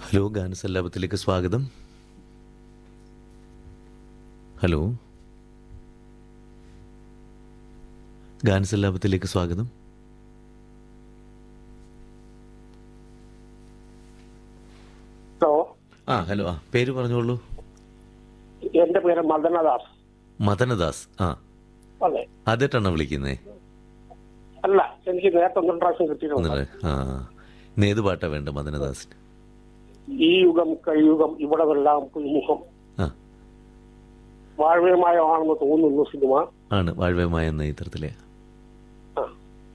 Hello ഗാനസല്ലാപത്തിലേക്ക് സ്വാഗതം hello ഗാനസല്ലാപത്തിലേക്ക് സ്വാഗതം hello ആ ഹലോ ആ പേര് പറഞ്ഞോളൂ എന്റെ പേര് മദനദാസ് മദനദാസ് ആ അതെ ആദ്യമായിട്ടാണോ വിളിക്കുന്നേ അല്ല എനിക്ക് നേരത്തെ ഒന്നും പ്രാവശ്യം കിട്ടിയിട്ടുണ്ട് ഒന്നര ആ ഇന്ന് ഏത് പാട്ടാ വേണ്ട മദനദാസിന് ഈ യുഗം കഴിയുഗം ഇവിടമെല്ലാം പുതുമുഖം ആ വാഴ്വ്യമായാണെന്ന് തോന്നുന്നു സിനിമ ആണ് വാഴ്വമായ എന്ന ചിത്രത്തിലെ ആ,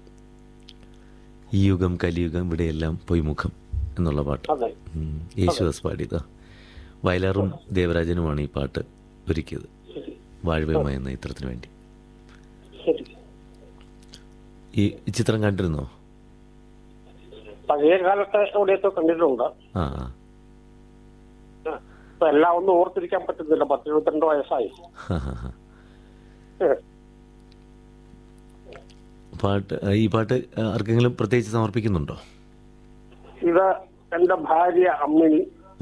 ഈ യുഗം കലിയുഗം ഇവിടെയെല്ലാം പൊയ്മുഖം എന്നുള്ള പാട്ട് അതെ ഉം, യേശുദാസ് പാടിയതാ വയലാറും ദേവരാജനുമാണ് ഈ പാട്ട് ഒരുക്കിയത് ശരി വാഴ്വമായ എന്ന ചിത്രത്തിന് വേണ്ടി ശരി ഈ ചിത്രം കണ്ടിരുന്നോ പഴയ കാലത്തെ എവിടെയൊക്കെ കണ്ടിട്ടുണ്ട് ആ ആ ആ, ഇപ്പൊ എല്ലാം ഒന്നും ഓർത്തിരിക്കാൻ പറ്റുന്നില്ല പത്ത് ഇരുപത്തിരണ്ട് വയസ്സായി ഹാ, ഹാ, ഹാ. ഏ, പാട്ട് ഈ പാട്ട് ആർക്കെങ്കിലും പ്രത്യേകിച്ച് സമർപ്പിക്കുന്നുണ്ടോ ഇത് എന്റെ ഭാര്യ അമ്മിണി ആ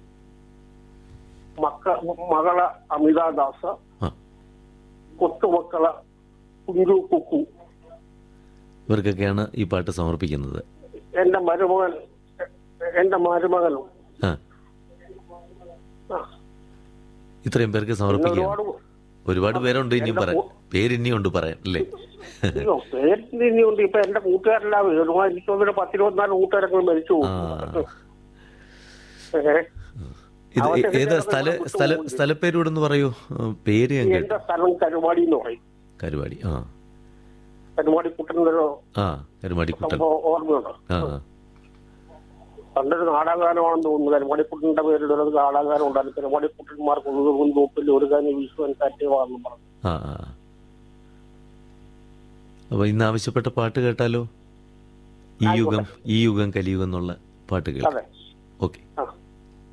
മക്ക മകള് അമിതാദാസ് ആ കൊത്തുമക്കള് കുഞ്ചു കുക്കു ഇവർക്കൊക്കെയാണ് ഈ പാട്ട് സമർപ്പിക്കുന്നത് എന്റെ മരുമകൻ എന്റെ മരുമകനും ആ ആ, ഇത്രയും പേർക്ക് പിന്നെ സമർപ്പിക്കുക ഒരുപാട് ഒരുപാട് പേരുണ്ട് ഇനിയും എന്റെ പറയാൻ കൂ- പേര് ഇനിയും ഉണ്ട് പറയാൻ അല്ലേ അയ്യോ, പേരിന് ഇനിയുണ്ട് ഇപ്പൊ എന്റെ കൂട്ടുകാരെല്ലാം ഒരുപാട് എനിക്ക് തോന്നുന്നു പത്തിരുപത്തിനാല് കൂട്ടുകാരൊക്കെ മരിച്ചു ആ പോകും. ഏ, ഇത് അവർക്ക് ഏതാ ഇതിനൊക്കെ സ്ഥല വിട്ടു സ്ഥല പോകും. സ്ഥലപ്പേരൂടെന്ന് പറയൂ ആ, പേര് ഞാൻ കേട്ടു എന്റെ സ്ഥലം കരുമാടി എന്ന് പറയും കരുവാടി ആ കരുമാടി കുട്ടനൊരു ആ കരുമാടി കുട്ടൻ സംഭവം ഓർമ്മയുണ്ട് ആ ആ. പണ്ടൊരു നാടകഗാനമാണെന്ന് തോന്നുന്നു കരുമാടിക്കുട്ടന്റെ പേരിൽ ഒരു നാടകഗാനം ഉണ്ടായിരുന്നു കരുമാടിക്കുട്ടന്മാർക്ക് ഒഴുകും തോപ്പിൽ ഒരു കാര്യം വിശ്വൻ കാറ്റേവാന്ന് പറഞ്ഞു ആ ആ അപ്പൊ ഇന്ന് ആവശ്യപ്പെട്ട പാട്ട് കേട്ടാലോ ഈ യുഗം ഈ യുഗം കലിയുഗം എന്നുള്ള പാട്ട് കേൾക്കാം അതെ ഓക്കെ ആ